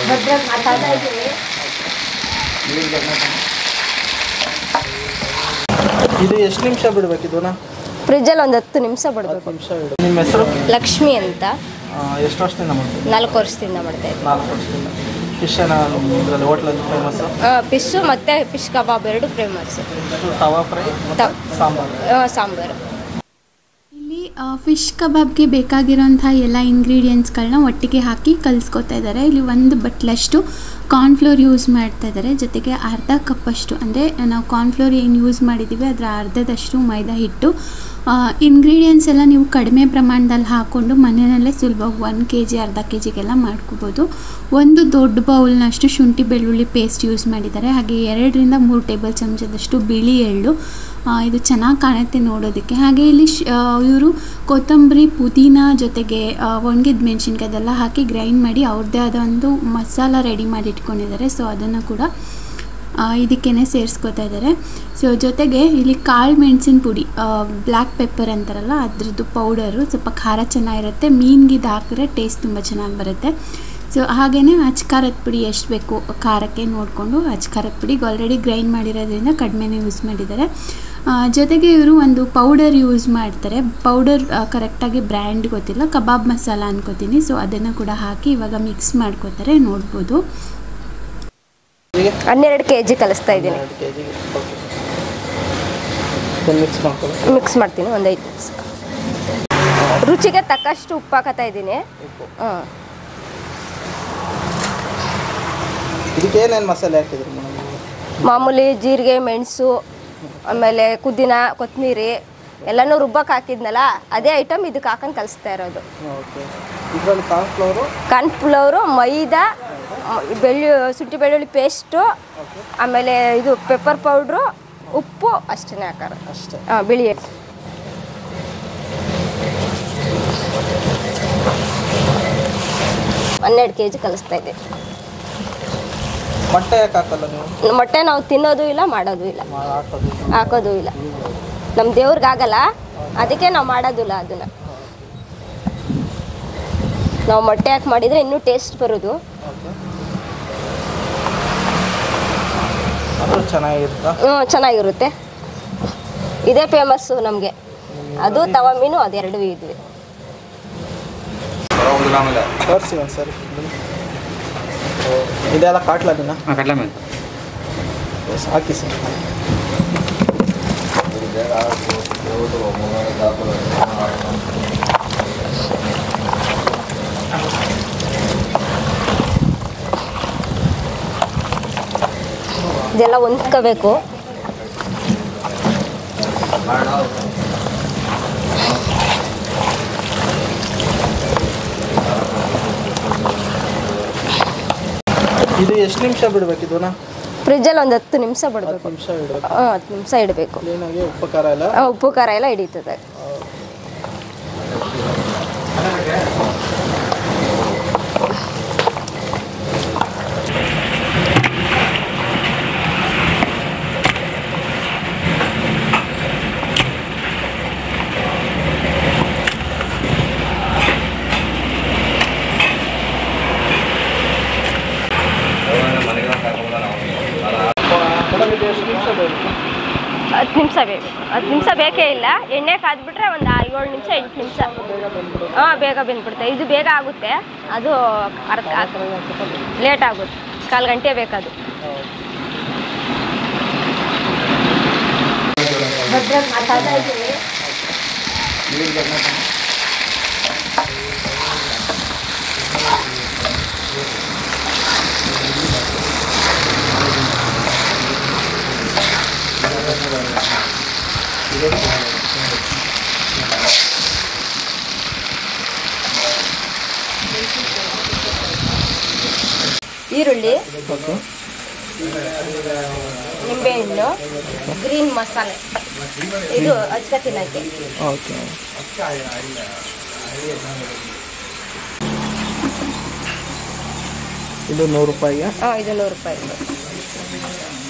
ಭದ್ರಾಗಿ ಮಾತಾಡ್ತಾ ಇದ್ದೀನಿ ಇದು ಎಷ್ಟು ನಿಮಿಷ ಬಿಡ್ಬೇಕು ಇದನ್ನ ಫ್ರಿಜ್ಜಲ್ಲಿ ಒಂದು ಹತ್ತು ನಿಮಿಷ ಬಿಡಬೇಕು ಹತ್ತು ನಿಮಿಷ ಇಡು ನಿಮ್ಮ ಹೆಸರು ಲಕ್ಷ್ಮಿ ಅಂತ ಆ, ಎಷ್ಟು ವರ್ಷದಿಂದ ಮಾಡ್ತೀವಿ ನಾಲ್ಕು ವರ್ಷದಿಂದ ಮಾಡ್ತಾ ಇದ್ದೀನಿ ನಾಲ್ಕು ವರ್ಷದಿಂದ ಫಿಶ್ ಇದರಲ್ಲಿ ಹೋಟ್ಲಲ್ಲಿ ಫೇಮಸ್ಸು ಫಿಶ್ಶು ಮತ್ತು ಫಿಶ್ ಕಬಾಬ್ ಎರಡು ಫೇಮಸ್ ತವಾ ಫ್ರೈ ತ- ಸಾಂಬಾರು ಸಾಂಬಾರು ಇಲ್ಲಿ ಫಿಶ್ ಕಬಾಬ್ಗೆ ಬೇಕಾಗಿರೋಂಥ ಎಲ್ಲ ಇಂಗ್ರೀಡಿಯೆಂಟ್ಸ್ಗಳನ್ನ ಒಟ್ಟಿಗೆ ಹಾಕಿ ಕಲಿಸ್ಕೊತಾ ಇದ್ದಾರೆ ಇಲ್ಲಿ ಒಂದು ಬಟ್ಲಷ್ಟು ಕಾರ್ನ್ಫ್ಲೋರ್ ಯೂಸ್ ಮಾಡ್ತಾ ಇದ್ದಾರೆ ಜೊತೆಗೆ ಅರ್ಧ ಕಪ್ಪಷ್ಟು ಅಂದರೆ ನಾವು ಕಾರ್ನ್ಫ್ಲೋರ್ ಏನು ಯೂಸ್ ಮಾಡಿದ್ದೀವಿ ಅದರ ಅರ್ಧದಷ್ಟು ಮೈದಾ ಹಿಟ್ಟು ಇಂಗ್ರೀಡಿಯೆಂಟ್ಸ್ ಎಲ್ಲ ನೀವು ಕಡಿಮೆ ಪ್ರಮಾಣದಲ್ಲಿ ಹಾಕ್ಕೊಂಡು ಮನೆಯಲ್ಲೇ ಸುಲಭವಾಗಿ ಒಂದು ಕೆ ಜಿ ಅರ್ಧ ಕೆ ಜಿಗೆಲ್ಲ ಮಾಡ್ಕೋಬೋದು ಒಂದು ದೊಡ್ಡ ಬೌಲ್ನಷ್ಟು ಶುಂಠಿ ಬೆಳ್ಳುಳ್ಳಿ ಪೇಸ್ಟ್ ಯೂಸ್ ಮಾಡಿದ್ದಾರೆ ಹಾಗೆ ಎರಡರಿಂದ ಮೂರು ಟೇಬಲ್ ಚಮಚದಷ್ಟು ಬಿಳಿ ಎಳ್ಳು ಆ, ಇದು ಚೆನ್ನಾಗಿ ಕಾಣುತ್ತೆ ನೋಡೋದಕ್ಕೆ ಹಾಗೆ ಇಲ್ಲಿ ಇವರು ಕೊತ್ತಂಬರಿ ಪುದೀನ ಜೊತೆಗೆ ಒಣಗಿದ ಮೆಣಸಿನ್ಕಾಯಿ ಅದೆಲ್ಲ ಹಾಕಿ ಗ್ರೈಂಡ್ ಮಾಡಿ ಅವ್ರದ್ದೇ ಆದ ಒಂದು ಮಸಾಲ ರೆಡಿ ಮಾಡಿ ಇಟ್ಕೊಂಡಿದ್ದಾರೆ ಸೊ ಅದನ್ನು ಕೂಡ ಇದಕ್ಕೇ ಸೇರಿಸ್ಕೊತಾ ಇದ್ದಾರೆ ಸೊ ಜೊತೆಗೆ ಇಲ್ಲಿ ಕಾಳು ಮೆಣಸಿನ ಪುಡಿ ಬ್ಲ್ಯಾಕ್ ಪೆಪ್ಪರ್ ಅಂತಾರಲ್ಲ ಅದ್ರದ್ದು ಪೌಡರು ಸ್ವಲ್ಪ ಖಾರ ಚೆನ್ನಾಗಿರುತ್ತೆ ಮೀನ್ಗೆ ಇದು ಹಾಕಿದ್ರೆ ಟೇಸ್ಟ್ ತುಂಬ ಚೆನ್ನಾಗಿ ಬರುತ್ತೆ ಸೊ ಹಾಗೆಯೇ ಅಚ್ಕಾರದ ಪುಡಿ ಎಷ್ಟು ಬೇಕು ಖಾರಕ್ಕೆ ನೋಡಿಕೊಂಡು ಅಚ್ಕಾರದ ಪುಡಿಗೆ ಆಲ್ರೆಡಿ ಗ್ರೈಂಡ್ ಮಾಡಿರೋದ್ರಿಂದ ಕಡಿಮೆನೇ ಯೂಸ್ ಮಾಡಿದ್ದಾರೆ ಆ, ಜೊತೆಗೆ ಇವರು ಒಂದು ಪೌಡರ್ ಯೂಸ್ ಮಾಡ್ತಾರೆ ಪೌಡರ್ ಕರೆಕ್ಟಾಗಿ ಬ್ರ್ಯಾಂಡ್ ಗೊತ್ತಿಲ್ಲ ಕಬಾಬ್ ಮಸಾಲ ಅನ್ಕೋತೀನಿ ಸೊ ಅದನ್ನು ಕೂಡ ಹಾಕಿ ಇವಾಗ ಮಿಕ್ಸ್ ಮಾಡ್ಕೋತಾರೆ ನೋಡ್ಬೋದು ಹನ್ನೆರಡು ಕೆ ಜಿ ಕಲಿಸ್ತಾ ಇದ್ದೀನಿ ಎರಡು ಕೆ ಜಿಗೆ ಓಕೆ ಇದನ್ನು ಮಿಕ್ಸ್ ಮಾಡ್ಕೊಳ್ಳಿ ಮಿಕ್ಸ್ ಮಾಡ್ತೀನಿ ಒಂದು ಐದು ನಿಮಿಷ ರುಚಿಗೆ ತಕ್ಕಷ್ಟು ಉಪ್ಪು ಹಾಕತ್ತಾ ಇದ್ದೀನಿ ಹಾಂ ಇದಕ್ಕೆ ಏನೇನು ಮಸಾಲೆ ಹಾಕಿದ್ರಿ ಮೇಡಮ್ ಮಾಮೂಲಿ ಜೀರಿಗೆ ಮೆಣಸು ಆಮೇಲೆ ಪುದೀನ ಕೊತ್ತಂಬರಿ ಎಲ್ಲನೂ ರುಬ್ಬಕ್ಕೆ ಹಾಕಿದ್ನಲ್ಲ ಅದೇ ಐಟಮ್ ಇದಕ್ಕೆ ಹಾಕೊಂಡು ಕಲಿಸ್ತಾ ಇರೋದು ಓಕೆ ಇದರಲ್ಲಿ ಕಾರ್ನ್ಫ್ಲವರು ಕಾರ್ನ್ಫ್ಲವರು ಮೈದಾ ಮ- ಬೆಳ್ಳು ಶುಂಠಿ ಬೆಳ್ಳುಳ್ಳಿ ಪೇಸ್ಟು ಆಮೇಲೆ ಇದು ಪೆಪ್ಪರ್ ಪೌಡ್ರು ಉಪ್ಪು ಅಷ್ಟೇ ಹಾಕಾರ ಅಷ್ಟೇ ಹಾಂ ಬಿಳಿ ಎಣ್ಣೆ ಹನ್ನೆರಡು ಕೆ ಜಿ ಕಲಿಸ್ತಾ ಇದ್ದೀವಿ ಮೊಟ್ಟೆ ಯಾಕೆ ಹಾಕಲ್ಲ ನೀವು ಮೊಟ್ಟೆ ನಾವು ತಿನ್ನೋದು ಇಲ್ಲ ಮಾಡೋದು ಇಲ್ಲ ಮಾ- ಹಾಕೋದು ಹಾಕೋದು ಇಲ್ಲ ನಮ್ಮ ದೇವ್ರಿಗೆ ಆಗಲ್ಲ ಅದಕ್ಕೆ ನಾವು ಮಾಡೋದಿಲ್ಲ ಅದನ್ನ ನಾವು ಮೊಟ್ಟೆ ಹಾಕಿ ಮಾಡಿದರೆ ಇನ್ನೂ ಟೇಸ್ಟ್ ಬರೋದು ಓಕೆ ಅದು ಚೆನ್ನಾಗಿರುತ್ತಾ ಹ್ಞೂ ಚೆನ್ನಾಗಿರುತ್ತೆ ಇದೇ ಫೇಮಸ್ಸು ನಮಗೆ ಅದು ತವ ಮೀನು ಅದೆರಡು ಇದ್ವಿ ತೋರಿಸಿ ಒಂದು ಸರಿ ಇದೆಲ್ಲ ಕಾಟ್ಲ ದಿನ ಕಡಲೆ ಮೇಲೆ ಹಾಕಿ ಸರ್ ಇದೆಲ್ಲ ಹೊಂದ್ಕೋಬೇಕು ಇದು ಎಷ್ಟು ನಿಮಿಷ ಬಿಡ್ಬೇಕು ಇದನ್ನ ಫ್ರಿಜ್ಜಲ್ಲಿ ಒಂದು ಹತ್ತು ನಿಮಿಷ ಹತ್ತು ಬಿಡಬೇಕು ನಿಮಿಷ ಇಡಬೇಕು ಹಾಂ ಹತ್ತು ನಿಮಿಷ ಇಡಬೇಕು ಕ್ಲೀನಾಗಿ ಉಪ್ಪು ಖಾರ ಎಲ್ಲ ಉಪ್ಪು ಖಾರ ಎಲ್ಲ ಹಿಡಿತದೆ ಮೇಡಮ್ ಇದು ಎಷ್ಟು ನಿಮಿಷ ಬೇಕು ಹತ್ತು ನಿಮಿಷ ಬೇಕು ಹತ್ತು ನಿಮಿಷ ಬೇಕೇ ಇಲ್ಲ ಎಣ್ಣೆ ಕಾದ್ಬಿಟ್ರೆ ಒಂದು ಏಳು ನಿಮಿಷ ಎಂಟು ನಿಮಿಷ ಹಾಂ ಬೇಗ ಬೆಂದ್ಬಿಡುತ್ತೆ ಇದು ಬೇಗ ಆಗುತ್ತೆ ಅದು ಅರ್ಧ ಲೇಟ್ ಆಗುತ್ತೆ ಕಾಲು ಗಂಟೆ ಬೇಕದು ಭದ್ರಾಗಿ ಮಾತಾಡ್ತಾ ಇದ್ದೀನಿ ಈರುಳ್ಳಿ ಓಕೆ ನಿಂಬೆಹಣ್ಣು ಗ್ರೀನ್ ಮಸಾಲೆ ಇದು ಅಜ್ಕ ತಿನ್ನಕ್ಕೆ ಓಕೆ ಇದು ನೂರು ರೂಪಾಯಿಗೆ ಹಾಂ ಇದು ನೂರು ರೂಪಾಯಿ